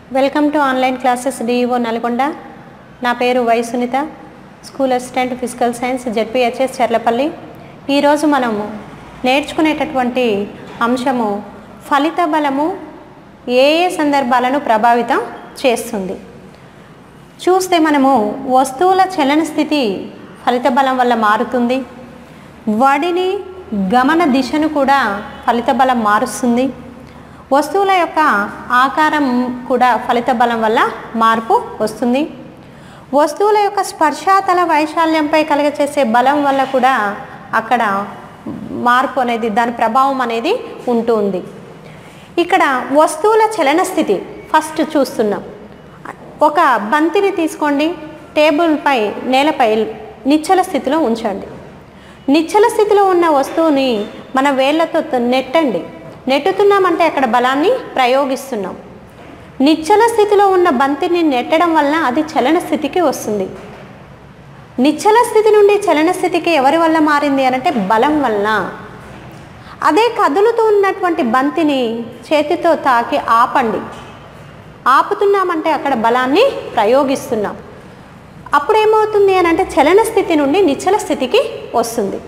welcome to online classes DEO Nalgonda నా పేరు Y Sunitha school assistant physical science ZPHS Cherlapalli ఈరోజు మనము నేర్చుకునేటటువంటి అంశము ఫలిత బలము ఏ ఏ సందర్భాలను ప్రభావితం చేస్తుంది చూస్తే మనము వస్తువుల చలన స్థితి ఫలిత బలం వల్ల మారుతుంది వాడిని గమన దిశను కూడా ఫలిత బలం మారుస్తుంది వస్తువుల యొక్క ఆకారం కూడా ఫలిత బలం వల్ల మార్పు వస్తుంది వస్తువుల యొక్క స్పర్శాతల వైశాల్యంపై కలుగచేసే బలం వల్ల కూడా అక్కడ మార్పు అనేది దాని ప్రభావం అనేది ఉంటుంది ఇక్కడ వస్తువుల చలన స్థితి ఫస్ట్ చూస్తున్నాం ఒక బంతిని తీసుకోండి టేబుల్పై నేలపై నిశ్చల స్థితిలో ఉంచండి నిశ్చల స్థితిలో ఉన్న వస్తువుని మన వేళ్ళతో త- నెట్టండి నెట్టుతున్నామంటే అక్కడ బలాన్ని ప్రయోగిస్తున్నాం నిశ్చల స్థితిలో ఉన్న బంతిని నెట్టడం వల్ల అది చలన స్థితికి వస్తుంది నిశ్చల స్థితి నుండి చలన స్థితికి ఎవరి వల్ల మారింది అనంటే బలం వల్ల అదే కదులుతూ ఉన్నటువంటి బంతిని చేతితో తాకి ఆపండి ఆపుతున్నామంటే అక్కడ బలాన్ని ప్రయోగిస్తున్నాం అప్పుడు ఏమవుతుంది అని అంటే చలన స్థితి నుండి నిశ్చల స్థితికి వస్తుంది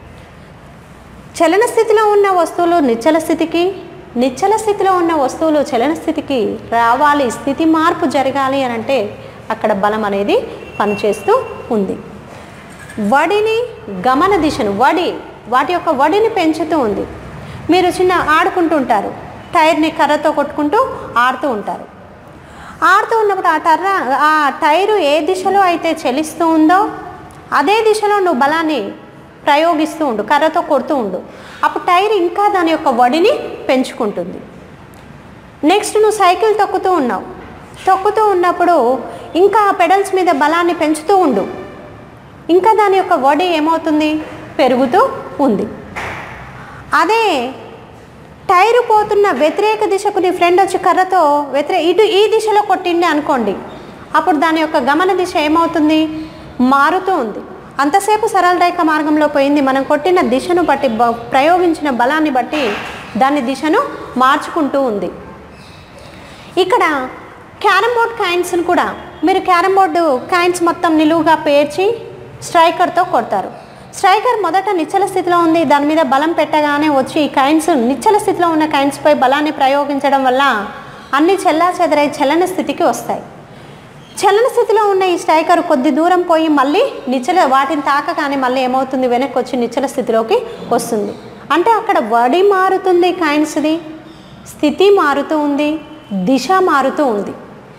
చలన స్థితిలో ఉన్న వస్తువులు నిశ్చల స్థితికి నిశ్చల స్థితిలో ఉన్న వస్తువులు చలన స్థితికి రావాలి స్థితి మార్పు జరగాలి అని అంటే అక్కడ బలం అనేది పనిచేస్తూ ఉంది వడిని గమన దిశను వడి వాటి యొక్క వడిని పెంచుతూ ఉంది మీరు చిన్న ఆడుకుంటుంటారు టైర్ని కర్రతో కొట్టుకుంటూ ఆడుతూ ఉంటారు ఆడుతూ ఉన్నప్పుడు ఆ టర్ర ఆ టైరు ఏ దిశలో అయితే చెలిస్తూ ఉందో అదే దిశలో నువ్వు బలాన్ని ప్రయోగిస్తూ ఉండు కర్రతో కొడుతూ ఉండు అప్పుడు టైర్ ఇంకా దాని యొక్క వడిని పెంచుకుంటుంది నెక్స్ట్ నువ్వు సైకిల్ తొక్కుతూ ఉన్నావు తొక్కుతూ ఉన్నప్పుడు ఇంకా ఆ పెడల్స్ మీద బలాన్ని పెంచుతూ ఉండు ఇంకా దాని యొక్క వడి ఏమవుతుంది పెరుగుతూ ఉంది అదే టైరు పోతున్న వ్యతిరేక దిశకు నీ ఫ్రెండ్ వచ్చి కర్రతో వ్యతిరే ఇటు ఈ దిశలో కొట్టిండి అనుకోండి అప్పుడు దాని యొక్క గమన దిశ ఏమవుతుంది మారుతూ ఉంది అంతసేపు సరళ రేఖ మార్గంలో పోయింది మనం కొట్టిన దిశను బట్టి బ- ప్రయోగించిన బలాన్ని బట్టి దాని దిశను మార్చుకుంటూ ఉంది ఇక్కడ క్యారమ్ బోర్డ్ కాయిన్స్ని కూడా మీరు క్యారమ్ బోర్డు కాయిన్స్ మొత్తం నిలువుగా పేర్చి స్ట్రైకర్తో కొడతారు స్ట్రైకర్ మొదట నిశ్చల స్థితిలో ఉంది దాని మీద బలం పెట్టగానే వచ్చి ఈ కాయిన్స్ నిశ్చల స్థితిలో ఉన్న కాయిన్స్పై బలాన్ని ప్రయోగించడం వల్ల అన్ని చెల్లా చెదరై చలన స్థితికి వస్తాయి చలన స్థితిలో ఉన్న ఈ స్ట్రైకర్ కొద్ది దూరం పోయి మళ్ళీ నిచ్చల వాటిని తాకగానే మళ్ళీ ఏమవుతుంది వెనక్కి వచ్చి నిచ్చల స్థితిలోకి వస్తుంది అంటే అక్కడ వడి మారుతుంది కాయిన్స్ది స్థితి మారుతూ ఉంది దిశ మారుతూ ఉంది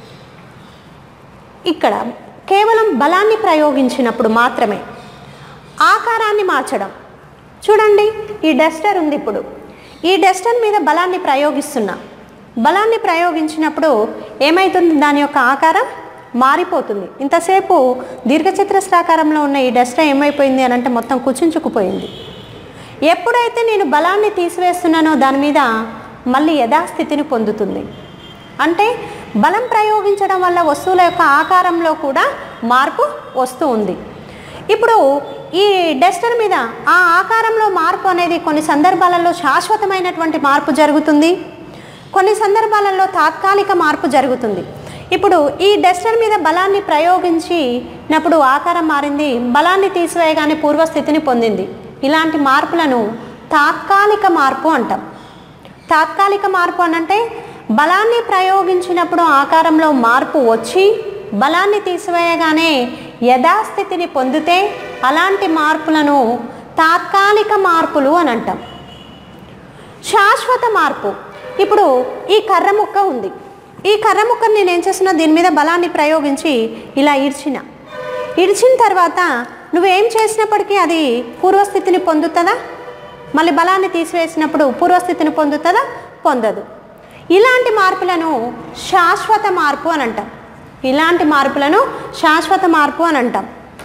ఇక్కడ కేవలం బలాన్ని ప్రయోగించినప్పుడు మాత్రమే ఆకారాన్ని మార్చడం చూడండి ఈ డస్టర్ ఉంది ఇప్పుడు ఈ డస్టర్ మీద బలాన్ని ప్రయోగిస్తున్నా బలాన్ని ప్రయోగించినప్పుడు ఏమవుతుంది దాని యొక్క ఆకారం మారిపోతుంది ఇంతసేపు దీర్ఘచతురస్రాకారంలో ఉన్న ఈ డస్టర్ ఏమైపోయింది అని అంటే మొత్తం కుచించుకుపోయింది ఎప్పుడైతే నేను బలాన్ని తీసివేస్తున్నానో దాని మీద మళ్ళీ యథాస్థితిని పొందుతుంది అంటే బలం ప్రయోగించడం వల్ల వస్తువుల యొక్క ఆకారంలో కూడా మార్పు వస్తూ ఉంది ఇప్పుడు ఈ డస్టర్ మీద ఆ ఆకారంలో మార్పు అనేది కొన్ని సందర్భాలలో శాశ్వతమైనటువంటి మార్పు జరుగుతుంది కొన్ని సందర్భాలలో తాత్కాలిక మార్పు జరుగుతుంది ఇప్పుడు ఈ డస్టర్ మీద బలాన్ని ప్రయోగించినప్పుడు ఆకారం మారింది బలాన్ని తీసివేయగానే పూర్వస్థితిని పొందింది ఇలాంటి మార్పులను తాత్కాలిక మార్పు అంటాం తాత్కాలిక మార్పు అనంటే బలాన్ని ప్రయోగించినప్పుడు ఆకారంలో మార్పు వచ్చి బలాన్ని తీసివేయగానే యథాస్థితిని పొందితే అలాంటి మార్పులను తాత్కాలిక మార్పులు అని అంటాం శాశ్వత మార్పు ఇప్పుడు ఈ కర్ర ముక్క ఉంది ఈ కర్ర ముక్కను నేను ఏం చేస్తున్నా దీని మీద బలాన్ని ప్రయోగించి ఇలా ఇడ్చిన ఇడిచిన తర్వాత నువ్వేం చేసినప్పటికీ అది పూర్వస్థితిని పొందుతుందా మళ్ళీ బలాన్ని తీసివేసినప్పుడు పూర్వస్థితిని పొందుతుందా పొందదు ఇలాంటి మార్పులను శాశ్వత మార్పు అని అంటాం ఇలాంటి మార్పులను శాశ్వత మార్పు అని అంటాం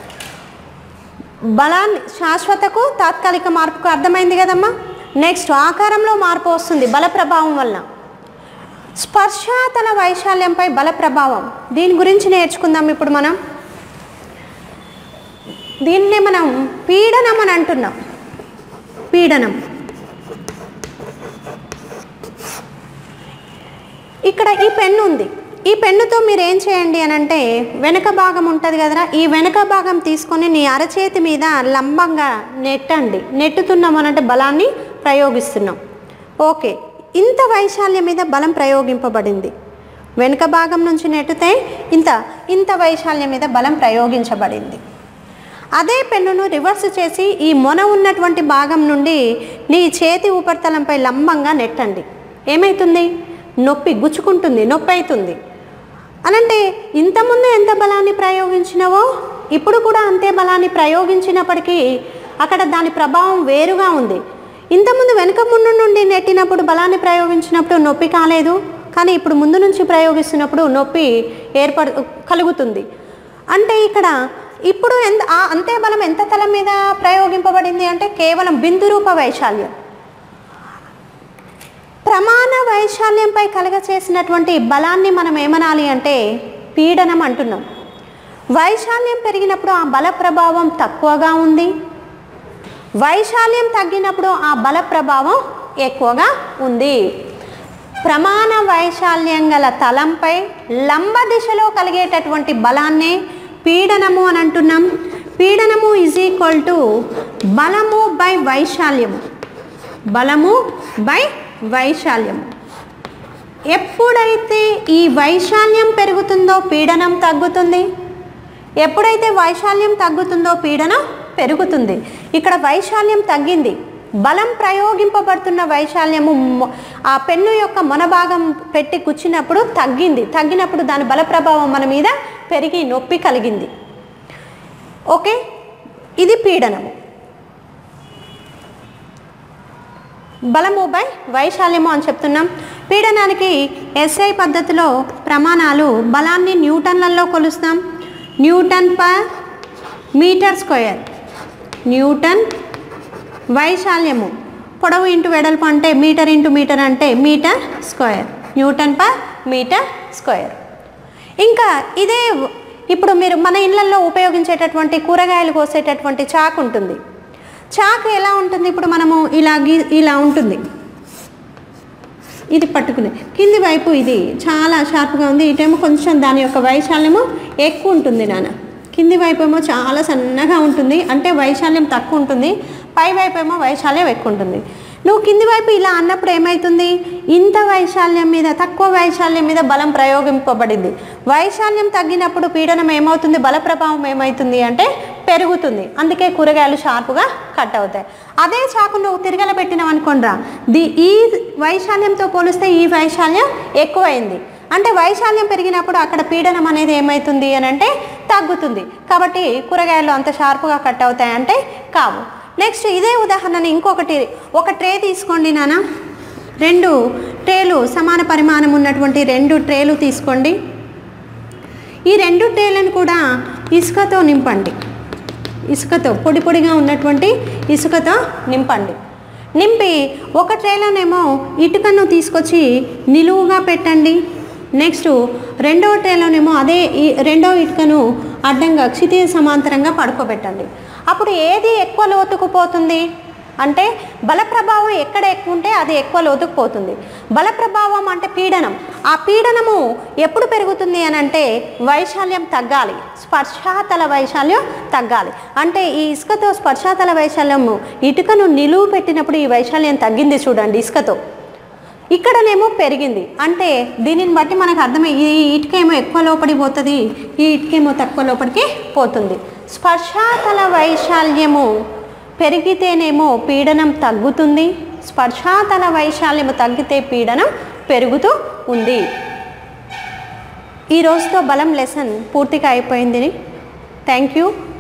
బలాన్ని శాశ్వతకు తాత్కాలిక మార్పుకు అర్థమైంది కదమ్మా నెక్స్ట్ ఆకారంలో మార్పు వస్తుంది బల ప్రభావం వల్ల స్పర్శాతల వైశాల్యంపై బల ప్రభావం దీని గురించి నేర్చుకుందాం ఇప్పుడు మనం దీన్నే మనం పీడనం అని అంటున్నాం పీడనం ఇక్కడ ఈ పెన్ను ఉంది ఈ పెన్నుతో మీరు ఏం చేయండి అని అంటే వెనక భాగం ఉంటుంది కదరా ఈ వెనక భాగం తీసుకొని నీ అరచేతి మీద లంబంగా నెట్టండి నెట్టుతున్నాం అనంటే బలాన్ని ప్రయోగిస్తున్నాం ఓకే ఇంత వైశాల్యం మీద బలం ప్రయోగింపబడింది వెనుక భాగం నుంచి నెట్టితే ఇంత ఇంత వైశాల్యం మీద బలం ప్రయోగించబడింది అదే పెన్నును రివర్స్ చేసి ఈ మొన ఉన్నటువంటి భాగం నుండి నీ చేతి ఉపరితలంపై లంబంగా నెట్టండి ఏమవుతుంది నొప్పి గుచ్చుకుంటుంది నొప్పి అవుతుంది అనంటే ఇంతకుముందు ఎంత బలాన్ని ప్రయోగించినావో ఇప్పుడు కూడా అంతే బలాన్ని ప్రయోగించినప్పటికీ అక్కడ దాని ప్రభావం వేరుగా ఉంది ఇంతకుముందు వెనుక ముందు నుండి నెట్టినప్పుడు బలాన్ని ప్రయోగించినప్పుడు నొప్పి కాలేదు కానీ ఇప్పుడు ముందు నుంచి ప్రయోగిస్తున్నప్పుడు నొప్పి ఏర్పడు కలుగుతుంది అంటే ఇక్కడ ఇప్పుడు ఎంత ఆ అంతే బలం ఎంత తల మీద ప్రయోగింపబడింది అంటే కేవలం బిందు రూప వైశాల్యం ప్రమాణ వైశాల్యంపై కలగ చేసినటువంటి బలాన్ని మనం ఏమనాలి అంటే పీడనం అంటున్నాం వైశాల్యం పెరిగినప్పుడు ఆ బల ప్రభావం తక్కువగా ఉంది వైశాల్యం తగ్గినప్పుడు ఆ బల ప్రభావం ఎక్కువగా ఉంది ప్రమాణ వైశాల్యం గల తలంపై లంబ దిశలో కలిగేటటువంటి బలాన్నే పీడనము అని అంటున్నాం పీడనము ఈజ్ ఈక్వల్ టు బలము బై వైశాల్యము బలము బై వైశాల్యము ఎప్పుడైతే ఈ వైశాల్యం పెరుగుతుందో పీడనం తగ్గుతుంది ఎప్పుడైతే వైశాల్యం తగ్గుతుందో పీడనం పెరుగుతుంది ఇక్కడ వైశాల్యం తగ్గింది బలం ప్రయోగింపబడుతున్న వైశాల్యము మొ- ఆ పెన్ను యొక్క మొనభాగం పెట్టి కూర్చున్నప్పుడు తగ్గింది తగ్గినప్పుడు దాని బల ప్రభావం మన మీద పెరిగి నొప్పి కలిగింది ఓకే ఇది పీడనము బలము బై వైశాల్యము అని చెప్తున్నాం పీడనానికి ఎస్ఐ పద్ధతిలో ప్రమాణాలు బలాన్ని న్యూటన్లలో కొలుస్తాం newton per metre square newton వైశాల్యము పొడవు ఇంటూ వెడల్పు అంటే మీటర్ ఇంటూ మీటర్ అంటే metre square newton per metre square ఇంకా ఇదే ఇప్పుడు మీరు మన ఇళ్ళల్లో ఉపయోగించేటటువంటి కూరగాయలు కోసేటటువంటి చాకు ఉంటుంది చాకు ఎలా ఉంటుంది ఇప్పుడు మనము ఇలా గీ- ఇలా ఉంటుంది ఇది పట్టుకునే కింది వైపు ఇది చాలా షార్ప్గా ఉంది ఇటేమో కొంచెం దాని యొక్క వైశాల్యము ఎక్కువ ఉంటుంది నాన్న కింది వైపు ఏమో చాలా సన్నగా ఉంటుంది అంటే వైశాల్యం తక్కువ ఉంటుంది పై వైపు ఏమో వైశాల్యం ఎక్కువ ఉంటుంది నువ్వు కింది వైపు ఇలా అన్నప్పుడు ఏమవుతుంది ఇంత వైశాల్యం మీద తక్కువ వైశాల్యం మీద బలం ప్రయోగింపబడింది వైశాల్యం తగ్గినప్పుడు పీడనం ఏమవుతుంది బల ప్రభావం ఏమవుతుంది అంటే పెరుగుతుంది అందుకే కూరగాయలు షార్ప్గా కట్ అవుతాయి అదే చాకు నువ్వు తిరగల పెట్టినావు అనుకోండిరా ది ఈ వైశాల్యంతో పోలిస్తే ఈ వైశాల్యం ఎక్కువైంది అంటే వైశాల్యం పెరిగినప్పుడు అక్కడ పీడనం అనేది ఏమవుతుంది అని అంటే తగ్గుతుంది కాబట్టి కూరగాయలు అంత షార్ప్గా కట్ అవుతాయంటే కావు నెక్స్ట్ ఇదే ఉదాహరణని ఇంకొకటి ఒక ట్రే తీసుకోండి నాన్న రెండు ట్రేలు సమాన పరిమాణం ఉన్నటువంటి రెండు ట్రేలు తీసుకోండి ఈ రెండు ట్రేలను కూడా ఇసుకతో నింపండి ఇసుకతో పొడి పొడిగా ఉన్నటువంటి ఇసుకతో నింపండి నింపి ఒక ట్రేలోనేమో ఇటుకను తీసుకొచ్చి నిలువుగా పెట్టండి నెక్స్ట్ రెండవ ట్రేలోనేమో అదే ఈ రెండవ ఇటుకను అడ్డంగా క్షితిజ సమాంతరంగా పడుకోబెట్టండి అప్పుడు ఏది ఎక్కువ లోతుకు పోతుంది అంటే బల ప్రభావం ఎక్కడ ఎక్కువ ఉంటే అది ఎక్కువ లోతుకు పోతుంది బల ప్రభావం అంటే పీడనం ఆ పీడనము ఎప్పుడు పెరుగుతుంది అని అంటే వైశాల్యం తగ్గాలి స్పర్శాతల వైశాల్యం తగ్గాలి అంటే ఈ ఇసుకతో స్పర్శాతల వైశాల్యము ఇటుకను నిలువు పెట్టినప్పుడు ఈ వైశాల్యం తగ్గింది చూడండి ఇసుకతో ఇక్కడనేమో పెరిగింది అంటే దీనిని బట్టి మనకు అర్థమై ఈ ఇటుకేమో ఎక్కువ లోపలికి పోతుంది ఈ ఇటుకేమో తక్కువ లోపలికి పోతుంది స్పర్శాతల వైశాల్యము పెరిగితేనేమో పీడనం తగ్గుతుంది స్పర్శాతల వైశాల్యము తగ్గితే పీడనం పెరుగుతూ ఉంది ఈ రోజుతో బలం లెసన్ పూర్తిగా అయిపోయింది థ్యాంక్ యూ